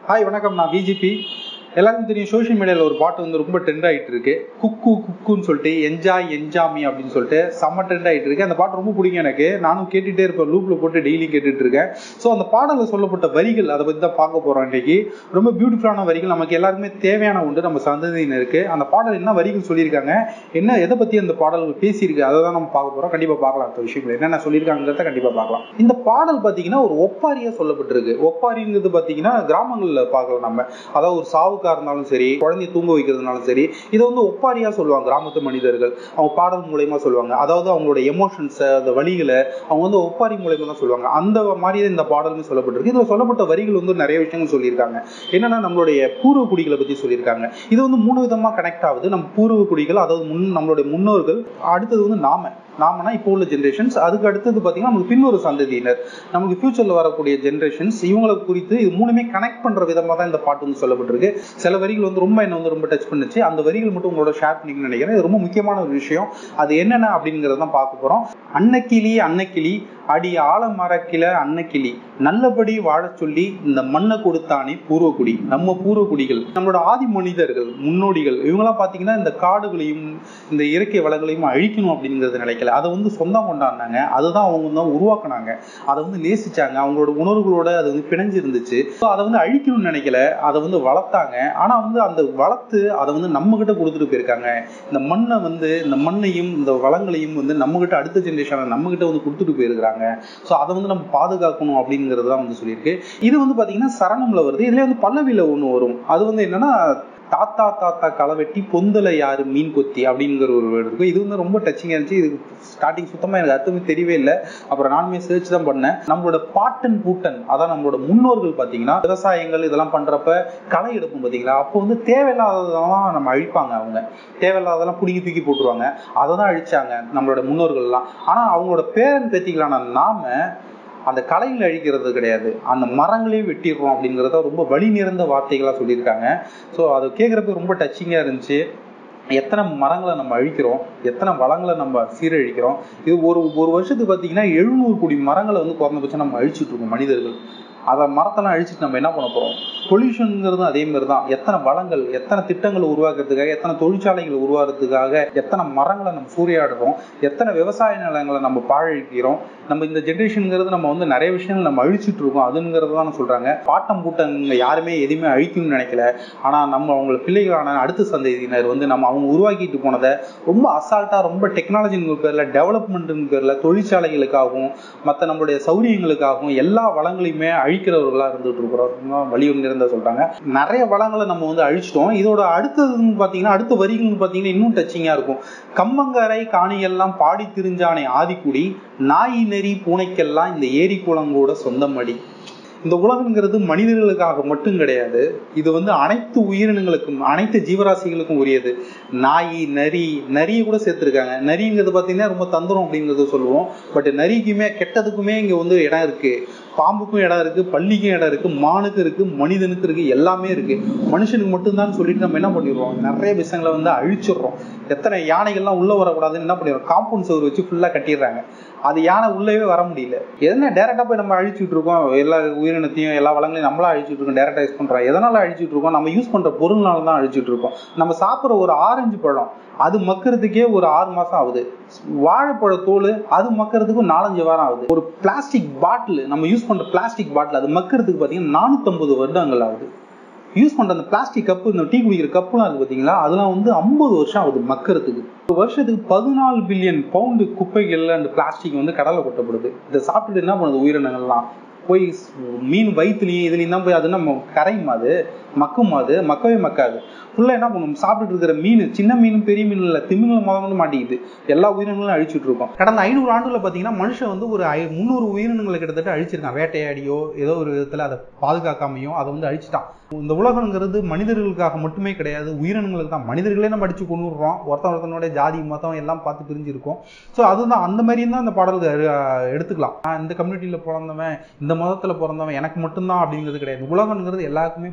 hi வணக்கம் நான் PGP எல்லாருக்கும் தெரியும் சோஷியல் மீடியாவில் ஒரு பாட்டு வந்து ரொம்ப ட்ரெண்ட் ஆகிட்டு இருக்கு குக்கு குக்குன்னு சொல்லிட்டு என்ஜாய் என்ஜாமி அப்படின்னு சொல்லிட்டு செம்ம ட்ரெண்ட் ஆகிட்டு இருக்கு அந்த பாட்டு ரொம்ப பிடிக்கும் எனக்கு நானும் கேட்டுகிட்டே இருப்பேன் லூப்பில் போட்டு டெய்லி கேட்டுட்டு இருக்கேன் ஸோ அந்த பாடலில் சொல்லப்பட்ட வரிகள் அதை பற்றி தான் பார்க்க போகிறோம் இன்னைக்கு ரொம்ப பியூட்டிஃபுல்லான வரிகள் நமக்கு எல்லாருக்குமே தேவையான உண்டு நம்ம சந்ததியினருக்கு அந்த பாடல் என்ன வரிகள் சொல்லியிருக்காங்க என்ன எதை பற்றி அந்த பாடல்கள் பேசியிருக்கு அதை தான் நம்ம பார்க்க போகிறோம் கண்டிப்பாக பார்க்கலாம் அந்த விஷயங்கள் என்னென்ன சொல்லியிருக்காங்கிறத கண்டிப்பாக பார்க்கலாம் இந்த பாடல் பார்த்தீங்கன்னா ஒரு ஒப்பாரியாக சொல்லப்பட்டிருக்கு ஒப்பாரிங்கிறது பார்த்தீங்கன்னா கிராமங்களில் பார்க்கலாம் நம்ம அதாவது ஒரு சாவு சாவுக்கா இருந்தாலும் சரி குழந்தைய தூங்க வைக்கிறதுனாலும் சரி இதை வந்து ஒப்பாரியா சொல்லுவாங்க கிராமத்து மனிதர்கள் அவங்க பாடல் மூலயமா சொல்லுவாங்க அதாவது அவங்களோட எமோஷன்ஸை அந்த வழிகளை அவங்க வந்து ஒப்பாரி மூலயமா தான் சொல்லுவாங்க அந்த மாதிரி இந்த பாடல்னு சொல்லப்பட்டிருக்கு இதுல சொல்லப்பட்ட வரிகள் வந்து நிறைய விஷயங்கள் சொல்லியிருக்காங்க என்னன்னா நம்மளுடைய பூர்வ குடிகளை பத்தி சொல்லியிருக்காங்க இது வந்து மூணு விதமா கனெக்ட் ஆகுது நம்ம பூர்வ குடிகள் அதாவது முன் நம்மளுடைய முன்னோர்கள் அடுத்தது வந்து நாம நாமனா இப்போ உள்ள ஜென்ரேஷன்ஸ் அதுக்கு அடுத்தது பார்த்தீங்கன்னா நமக்கு பின்னொரு சந்ததியினர் நமக்கு ஃபியூச்சரில் வரக்கூடிய ஜென்ரேஷன்ஸ் இவங்களை குறித்து இது மூணுமே கனெக்ட் பண்ணுற விதமாக தான் இந்த பாட்டு வந்து சொல்லப்பட்டிருக்கு சில வரிகள் வந்து ரொம்ப என்ன வந்து ரொம்ப டச் பண்ணுச்சு அந்த வரிகள் மட்டும் உங்களோட ஷேர் பண்ணிக்கணும்னு நினைக்கிறேன் இது ரொம்ப முக்கியமான ஒரு விஷயம் அது என்னென்ன அப்படிங்கிறத தான் பார்க்க போகிறோம் அன்னக்கிளி அன்னக்கிளி அடி ஆலமரக்கில அன்னக்கிளி நல்லபடி வாழ சொல்லி இந்த மண்ணை கொடுத்தானே பூர்வக்குடி நம்ம பூர்வக்குடிகள் நம்மளோட ஆதி மனிதர்கள் முன்னோடிகள் இவங்கெல்லாம் பார்த்தீங்கன்னா இந்த காடுகளையும் இந்த இயற்கை வளங்களையும் அழிக்கணும் அப்படிங்கிறது நினைக்கல அதை வந்து சொந்தம் கொண்டாடினாங்க அதுதான் அவங்க தான் உருவாக்குனாங்க அதை வந்து நேசிச்சாங்க அவங்களோட உணர்வுகளோட அது வந்து பிணைஞ்சு இருந்துச்சு ஸோ அதை வந்து அழிக்கணும்னு நினைக்கல அதை வந்து வளர்த்தாங்க ஆனால் வந்து அந்த வளர்த்து அதை வந்து நம்ம கிட்ட கொடுத்துட்டு போயிருக்காங்க இந்த மண்ணை வந்து இந்த மண்ணையும் இந்த வளங்களையும் வந்து நம்ம கிட்ட அடுத்த ஜென்ரேஷனை நம்ம கிட்ட வந்து கொடுத்துட்டு போயிருக்கிறாங்க ஸோ அதை வந்து நம்ம பாதுகாக்கணும் அப்படிங்கிறது தான் வந்து சொல்லியிருக்கு இது வந்து பார்த்தீங்கன்னா சரணம்ல வருது இதுல வந்து பல்லவியில் ஒன்று வரும் அது வந்து என்னன்னா தாத்தா தாத்தா களை வெட்டி பொந்தல யாரு மீன் கொத்தி அப்படிங்கிற ஒரு வேர்டு இருக்கும் இது வந்து ரொம்ப டச்சிங்காக இருந்துச்சு இது ஸ்டார்டிங் சுத்தமாக எனக்கு அர்த்தமே தெரியவே இல்லை அப்புறம் நானுமே சர்ச் தான் பண்ணேன் நம்மளோட பாட்டன் பூட்டன் அதான் நம்மளோட முன்னோர்கள் பார்த்தீங்கன்னா விவசாயங்கள் இதெல்லாம் பண்றப்ப களை எடுப்போம் பார்த்தீங்களா அப்போ வந்து தேவையில்லாததெல்லாம் நம்ம அழிப்பாங்க அவங்க தேவையில்லாததெல்லாம் பிடிங்கி தூக்கி போட்டுருவாங்க அதை தான் அழிச்சாங்க நம்மளோட முன்னோர்கள்லாம் ஆனால் அவங்களோட பேரன் பேத்திகளான நாம அந்த கலைகளை அழிக்கிறது கிடையாது அந்த மரங்களையும் வெட்டிடுறோம் அப்படிங்கிறத ரொம்ப வழி நிறைந்த வார்த்தைகளாக சொல்லியிருக்காங்க ஸோ அதை கேட்குறப்ப ரொம்ப டச்சிங்காக இருந்துச்சு எத்தனை மரங்களை நம்ம அழிக்கிறோம் எத்தனை வளங்களை நம்ம சீரழிக்கிறோம் இது ஒரு ஒரு வருஷத்துக்கு பார்த்தீங்கன்னா எழுநூறு கோடி மரங்களை வந்து குறைந்தபட்சம் நம்ம அழிச்சிட்டு இருக்கோம் மனிதர்கள் அதை மரத்தெல்லாம் அழிச்சிட்டு நம்ம என்ன பண்ண போறோம் பொல்யூஷனுங்கிறதும் அதே மாதிரி தான் எத்தனை வளங்கள் எத்தனை திட்டங்களை உருவாக்குறதுக்காக எத்தனை தொழிற்சாலைகள் உருவாக்குறதுக்காக எத்தனை மரங்களை நம்ம சூறையாடுறோம் எத்தனை விவசாய நிலங்களை நம்ம பாழழிக்கிறோம் நம்ம இந்த ஜென்ரேஷனுங்கிறது நம்ம வந்து நிறைய விஷயங்கள் நம்ம அழிச்சிட்டு இருக்கோம் அதுங்கிறது தான் சொல்றாங்க பாட்டம் பூட்டங்க யாருமே எதுவுமே அழிக்கணும்னு நினைக்கல ஆனா நம்ம அவங்க பிள்ளைகளான அடுத்த சந்ததியினர் வந்து நம்ம அவங்க உருவாக்கிட்டு போனதை ரொம்ப அசால்ட்டா ரொம்ப டெக்னாலஜின் பேர்ல டெவலப்மெண்ட் பேர்ல தொழிற்சாலைகளுக்காகவும் மற்ற நம்மளுடைய சௌரியங்களுக்காகவும் எல்லா வளங்களையுமே அழிக்கிறவர்களா இருந்துட்டு இருக்கிறோம் வழி நிறைந்த சொல்றாங்க நிறைய வளங்களை நம்ம வந்து அழிச்சிட்டோம் இதோட அடுத்ததுன்னு பாத்தீங்கன்னா அடுத்த வரிகள்னு பாத்தீங்கன்னா இன்னும் டச்சிங்கா இருக்கும் கம்மங்கரை காணியெல்லாம் பாடி திரிஞ்சானே ஆதிக்குடி நாய் நெறி பூனைக்கெல்லாம் இந்த ஏரி குளங்கூட சொந்தமடி இந்த உலகங்கிறது மனிதர்களுக்காக மட்டும் கிடையாது இது வந்து அனைத்து உயிரினங்களுக்கும் அனைத்து ஜீவராசிகளுக்கும் உரியது நாய் நரி நரியை கூட சேர்த்துருக்காங்க நரிங்கிறது பார்த்தீங்கன்னா ரொம்ப தந்துரும் அப்படிங்கிறது சொல்லுவோம் பட் நரிக்குமே கெட்டதுக்குமே இங்கே வந்து இடம் இருக்கு பாம்புக்கும் இடம் இருக்கு பள்ளிக்கும் இடம் இருக்கு மானுக்கு இருக்கு மனிதனுக்கு இருக்கு எல்லாமே இருக்கு மனுஷனுக்கு மட்டும்தான் சொல்லிட்டு நம்ம என்ன பண்ணிடுறோம் நிறைய விஷயங்களை வந்து அழிச்சிடுறோம் எத்தனை யானைகள்லாம் உள்ள வரக்கூடாதுன்னு என்ன பண்ணிடுறோம் காம்பவுண்ட் சோறு வச்சு ஃபுல்லா கட்டிடுறாங்க அது யானை உள்ளவே வர முடியல என்ன டேரக்டா போய் நம்ம அழிச்சுட்டு இருக்கோம் எல்லா உயிரினத்தையும் எல்லா வளங்களையும் நம்மளா அழிச்சுட்டு இருக்கோம் டேரக்டா யூஸ் பண்றோம் எதனால அழிச்சுட்டு இருக்கோம் நம்ம யூஸ் பண்ற பொருள்னால தான் அழிச்சுட்டு இருக்கோம் நம்ம சாப்பிட்ற ஒரு ஆரஞ்சு பழம் அது மக்கிறதுக்கே ஒரு ஆறு மாசம் ஆகுது வாழைப்பழ தோல் அது மக்கிறதுக்கு நாலஞ்சு வாரம் ஆகுது ஒரு பிளாஸ்டிக் பாட்டில் நம்ம யூஸ் பண்ற பிளாஸ்டிக் பாட்டில் அது மக்கிறதுக்கு பார்த்தீங்கன்னா நானூத்தம்பது வருடங்கள் ஆகுது யூஸ் பண்ற அந்த பிளாஸ்டிக் கப்பு இந்த டீ குடிக்கிற கப்புலாம் இருக்கு பார்த்தீங்களா அதெல்லாம் வந்து ஐம்பது வருஷம் ஆகுது மக்கிறதுக்கு ஒரு வருஷத்துக்கு பதினாலு பில்லியன் பவுண்டு குப்பைகள்ல அந்த பிளாஸ்டிக் வந்து கடலை கொட்டப்படுது இதை சாப்பிட்டுட்டு என்ன பண்ணுது உயிரினங்கள்லாம் போய் மீன் வயிற்றுலையும் இதுலையும் தான் போய் அது நம்ம கரையும் அது மக்கும் அது மக்கவே மக்காது ஃபுல்லாக என்ன பண்ணும் சாப்பிட்டுட்டு இருக்கிற மீன் சின்ன மீன் பெரிய மீன் இல்லை திமிங்கலம் முதல்ல மாட்டேங்குது எல்லா உயிரினங்களும் அழிச்சுட்டு இருக்கோம் கடந்த ஐநூறு ஆண்டுல பார்த்தீங்கன்னா மனுஷன் வந்து ஒரு முந்நூறு உயிரினங்களை கிட்டத்தட்ட அழிச்சிருக்கான் வேட்டையாடியோ ஏதோ ஒரு விதத்தில் அதை பாதுகாக்காமையோ அதை வந்து அழிச்சிட்டான் இந்த உலகங்கிறது மனிதர்களுக்காக மட்டுமே கிடையாது உயிரினங்களுக்கு தான் மனிதர்களே நம்ம அடிச்சு கொண்டு விடுறோம் ஒருத்தன் ஒருத்தனோட ஜாதி மதம் எல்லாம் பார்த்து பிரிஞ்சிருக்கோம் ஸோ அதுதான் அந்த மாதிரி தான் அந்த பாடல்கள் எடுத்துக்கலாம் நான் இந்த கம்யூனிட்டியில் பிறந்தவன் இந்த மதத்தில் பிறந்தவன் எனக்கு மட்டும்தான் அப்படிங்கிறது கிடையாது உலகங்கிறது எல்லாருக்குமே பொதுவானது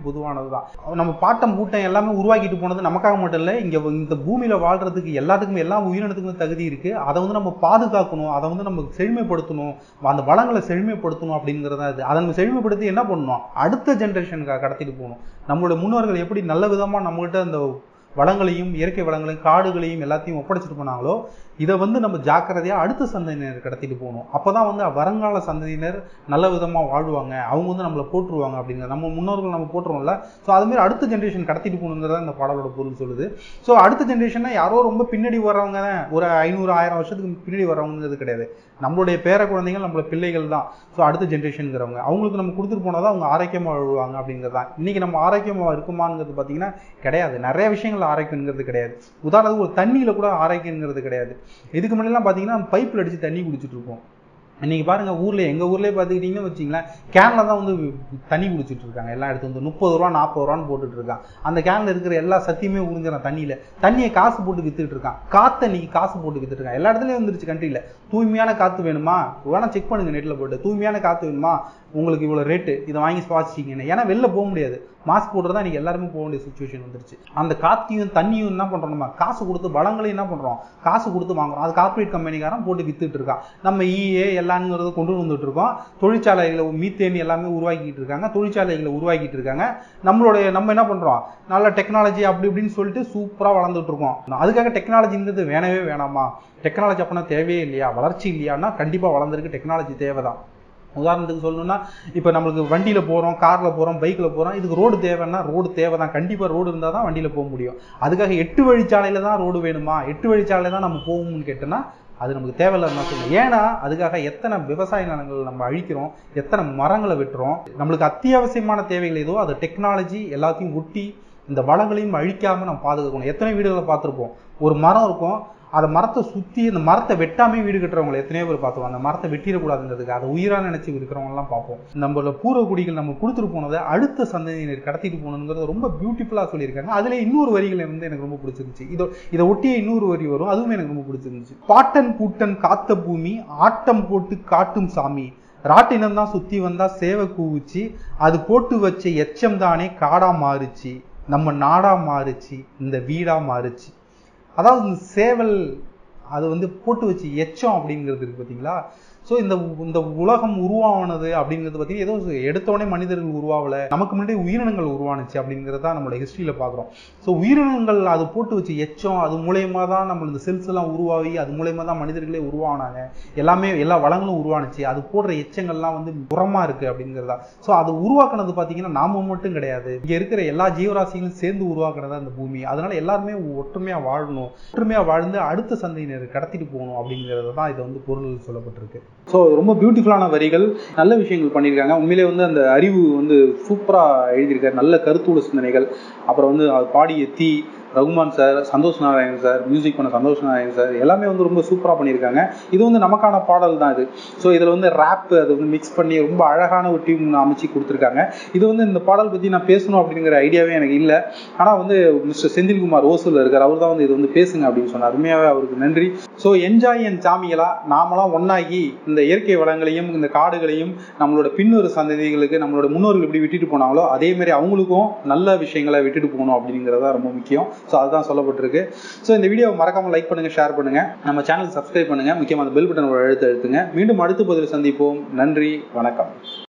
தான் நம்ம பாட்டம் பூட்டம் எல்லாமே உருவாக்கிட்டு போனது நமக்காக மட்டும் இல்லை இங்கே இந்த பூமியில் வாழ்றதுக்கு எல்லாத்துக்குமே எல்லா உயிரினத்துக்குமே தகுதி இருக்குது அதை வந்து நம்ம பாதுகாக்கணும் அதை வந்து நம்ம செழுமைப்படுத்தணும் அந்த வளங்களை செழுமைப்படுத்தணும் அப்படிங்கிறது தான் இது அதை நம்ம செழுமைப்படுத்தி என்ன பண்ணணும் அடுத்த ஜென்ரேஷனுக்கு கடத்திட்டு போகணும் நம்மளோட முன்னோர்கள் எப்படி நல்ல விதமாக நம்மகிட்ட அந்த வளங்களையும் இயற்கை வளங்களையும் காடுகளையும் எல்லாத்தையும் ஒப்படைச்சிட்டு போனாங்களோ இதை வந்து நம்ம ஜாக்கிரதையாக அடுத்த சந்ததியினர் கடத்திட்டு போகணும் அப்போ தான் வந்து வருங்கால சந்ததியினர் நல்ல விதமாக வாழ்வாங்க அவங்க வந்து நம்மளை போட்டுருவாங்க அப்படிங்கிற நம்ம முன்னோர்கள் நம்ம போட்டுருவோம்ல ஸோ அதுமாரி அடுத்த ஜென்ரேஷன் கடத்திட்டு போகணுங்கிறத இந்த பாடலோட பொருள் சொல்லுது ஸோ அடுத்த ஜென்ரேஷன்னா யாரோ ரொம்ப பின்னாடி வர்றவங்க தான் ஒரு ஐநூறு ஆயிரம் வருஷத்துக்கு பின்னாடி வர்றவங்கிறது கிடையாது நம்மளுடைய பேர குழந்தைகள் நம்மளோட பிள்ளைகள் தான் ஸோ அடுத்த ஜென்ரேஷனுங்கிறவங்க அவங்களுக்கு நம்ம கொடுத்துட்டு போனால் தான் அவங்க ஆரோக்கியமாக வாழ்வாங்க அப்படிங்கிறது தான் இன்றைக்கி நம்ம ஆரோக்கியமாக இருக்குமாங்கிறது பார்த்தீங்கன்னா கிடையாது நிறைய விஷயங்கள் ஆரோக்கியங்கிறது கிடையாது உதாரணத்துக்கு ஒரு தண்ணியில் கூட ஆரோக்கியங்கிறது கிடையாது இதுக்கு முன்னாடிலாம் பார்த்தீங்கன்னா பைப்பில் அடித்து தண்ணி குடிச்சிட்டு இருப்போம் இன்னைக்கு பாருங்க ஊர்ல எங்க ஊர்லயே பாத்துக்கிட்டீங்கன்னு வச்சுங்களேன் கேன்ல தான் வந்து தண்ணி குடிச்சிட்டு இருக்காங்க எல்லாம் எடுத்து வந்து முப்பது ரூபா நாற்பது ரூபான்னு போட்டுட்டு இருக்கான் அந்த கேன்ல இருக்கிற எல்லா சத்தியமே உறிஞ்சிறான் தண்ணியில தண்ணியை காசு போட்டு வித்துட்டு இருக்கான் காத்த இன்னைக்கு காசு போட்டு வித்துட்டு இருக்கான் எல்லா இடத்துலயும் வந்துருச்சு கண்ட்ரில தூய்மையான காத்து வேணுமா வேணா செக் பண்ணுங்க நெட்ல போட்டு தூய்மையான காத்து வேணுமா உங்களுக்கு இவ்வளவு ரேட்டு இதை வாங்கி சுவாசிச்சிங்கன்னு ஏன்னா வெளில போக முடியாது மாஸ்க் போட்டுறதா இன்னைக்கு எல்லாருமே போக வேண்டிய சுச்சுவேஷன் வந்துருச்சு அந்த காத்தையும் தண்ணியும் என்ன பண்றோம் நம்ம காசு கொடுத்து வளங்களையும் என்ன பண்றோம் காசு கொடுத்து வாங்குறோம் அது கார்பரேட் கம்பெனிக்காரன் போட்டு வித்துட்டு இருக்கான் நம்ம இஏ எல்லாங்கிறத கொண்டு வந்துட்டு இருக்கோம் தொழிற்சாலைகளை மீத்தேன் எல்லாமே உருவாக்கிட்டு இருக்காங்க தொழிற்சாலைகளை உருவாக்கிட்டு இருக்காங்க நம்மளுடைய நம்ம என்ன பண்றோம் நல்ல டெக்னாலஜி அப்படி இப்படின்னு சொல்லிட்டு சூப்பரா வளர்ந்துட்டு இருக்கோம் அதுக்காக டெக்னாலஜிங்கிறது வேணவே வேணாமா டெக்னாலஜி அப்படின்னா தேவையே இல்லையா வளர்ச்சி இல்லையான்னா கண்டிப்பா வளர்ந்துருக்கு டெக்னாலஜி தேவைதான் உதாரணத்துக்கு சொல்லணும்னா இப்போ நம்மளுக்கு வண்டியில் போகிறோம் காரில் போகிறோம் பைக்கில் போகிறோம் இதுக்கு ரோடு தேவைன்னா ரோடு தேவை தான் கண்டிப்பாக ரோடு இருந்தால் தான் வண்டியில் போக முடியும் அதுக்காக எட்டு வழிச்சாலையில் தான் ரோடு வேணுமா எட்டு வழிச்சாலையில் தான் நம்ம போகணும்னு கேட்டோன்னா அது நமக்கு தேவையில்லைன்னு சொல்லுவோம் ஏன்னா அதுக்காக எத்தனை விவசாய நிலங்கள் நம்ம அழிக்கிறோம் எத்தனை மரங்களை வெட்டுறோம் நம்மளுக்கு அத்தியாவசியமான தேவைகள் ஏதோ அது டெக்னாலஜி எல்லாத்தையும் ஒட்டி இந்த வளங்களையும் அழிக்காம நம்ம பாதுகாக்கணும் எத்தனை வீடுகளை பார்த்துருப்போம் ஒரு மரம் இருக்கும் அதை மரத்தை சுற்றி அந்த மரத்தை வெட்டாமே வீடு கட்டுறவங்களை எத்தனையோ பேர் பார்த்துவோம் அந்த மரத்தை வெட்டிடக்கூடாதுங்கிறதுக்கு அதை உயிராக நினைச்சு இருக்கிறவங்கலாம் பார்ப்போம் நம்மளோட பூர்வகுடிகள் நம்ம கொடுத்துட்டு போனதை அடுத்த சந்ததியினர் கடத்திட்டு போகணுங்கிறத ரொம்ப பியூட்டிஃபுல்லாக சொல்லியிருக்காங்க அதில் இன்னொரு வரிகள் வந்து எனக்கு ரொம்ப பிடிச்சிருந்துச்சு இதோ இதை ஒட்டிய இன்னொரு வரி வரும் அதுவும் எனக்கு ரொம்ப பிடிச்சிருந்துச்சு பாட்டன் பூட்டன் காத்த பூமி ஆட்டம் போட்டு காட்டும் சாமி ராட்டினம் தான் சுத்தி வந்தா சேவை கூவுச்சு அது போட்டு வச்ச எச்சம் தானே காடா மாறுச்சு நம்ம நாடா மாறுச்சு இந்த வீடா மாறுச்சு அதாவது இந்த சேவல் அது வந்து போட்டு வச்சு எச்சம் அப்படிங்கிறது இருக்கு பார்த்தீங்களா ஸோ இந்த இந்த உலகம் உருவானது அப்படிங்கிறது பார்த்தீங்கன்னா ஏதோ எடுத்தோடனே மனிதர்கள் உருவாகல நமக்கு முன்னாடி உயிரினங்கள் உருவானுச்சு அப்படிங்கிறது தான் நம்மளோட ஹிஸ்ட்ரியில் பார்க்குறோம் ஸோ உயிரினங்கள் அது போட்டு வச்சு எச்சம் அது மூலயமா தான் நம்ம இந்த செல்ஸ் எல்லாம் உருவாகி அது மூலயமா தான் மனிதர்களே உருவானாங்க எல்லாமே எல்லா வளங்களும் உருவானுச்சு அது போடுற எச்சங்கள்லாம் வந்து உரமா இருக்கு அப்படிங்கிறதா ஸோ அது உருவாக்குனது பார்த்தீங்கன்னா நாம மட்டும் கிடையாது இங்கே இருக்கிற எல்லா ஜீவராசிகளும் சேர்ந்து உருவாக்குனது அந்த பூமி அதனால எல்லாருமே ஒற்றுமையா வாழணும் ஒற்றுமையா வாழ்ந்து அடுத்த சந்தையினர் கடத்திட்டு போகணும் அப்படிங்கிறது தான் இது வந்து பொருள் சொல்லப்பட்டிருக்கு ஸோ ரொம்ப பியூட்டிஃபுல்லான வரிகள் நல்ல விஷயங்கள் பண்ணியிருக்காங்க உண்மையிலே வந்து அந்த அறிவு வந்து சூப்பராக எழுதியிருக்காரு நல்ல கருத்துள்ள சிந்தனைகள் அப்புறம் வந்து அது பாடிய Dhee Rahman sir Santhosh Narayanan sir music பண்ண சந்தோஷ் நாராயணன் சார் எல்லாமே வந்து ரொம்ப சூப்பராக பண்ணியிருக்காங்க இது வந்து நமக்கான பாடல் தான் இது ஸோ இதில் வந்து ரேப் அது வந்து மிக்ஸ் பண்ணி ரொம்ப அழகான ஒரு டீம் அமைச்சு கொடுத்துருக்காங்க இது வந்து இந்த பாடல் பற்றி நான் பேசணும் அப்படிங்கிற ஐடியாவே எனக்கு இல்லை ஆனால் வந்து மிஸ்டர் செந்தில்குமார் ஓசூரில் இருக்கார் அவர் தான் வந்து இது வந்து பேசுங்க அப்படின்னு சொன்னார் உண்மையாகவே அவருக்கு நன்றி ஸோ என்ஜாய் என் சாமிகளா நாமெல்லாம் ஒன்னாகி இந்த இயற்கை வளங்களையும் இந்த காடுகளையும் நம்மளோட பின்னொரு சந்ததிகளுக்கு நம்மளோட முன்னோர்கள் எப்படி விட்டுட்டு போனாங்களோ அதே மாதிரி அவங்களுக்கும் நல்ல விஷயங்களை விட்டுட்டு போகணும் அப்படிங்கிறதா ரொம்ப முக்கியம் ஸோ அதுதான் சொல்லப்பட்டிருக்கு ஸோ இந்த வீடியோ மறக்காம லைக் பண்ணுங்க ஷேர் பண்ணுங்க நம்ம சேனல் சப்ஸ்கிரைப் பண்ணுங்க முக்கியமாக அந்த பெல் பட்டன் ஒரு எழுத்து எழுத்துங்க மீண்டும் அடுத்த பதில் சந்திப்போம் நன்றி வணக்கம்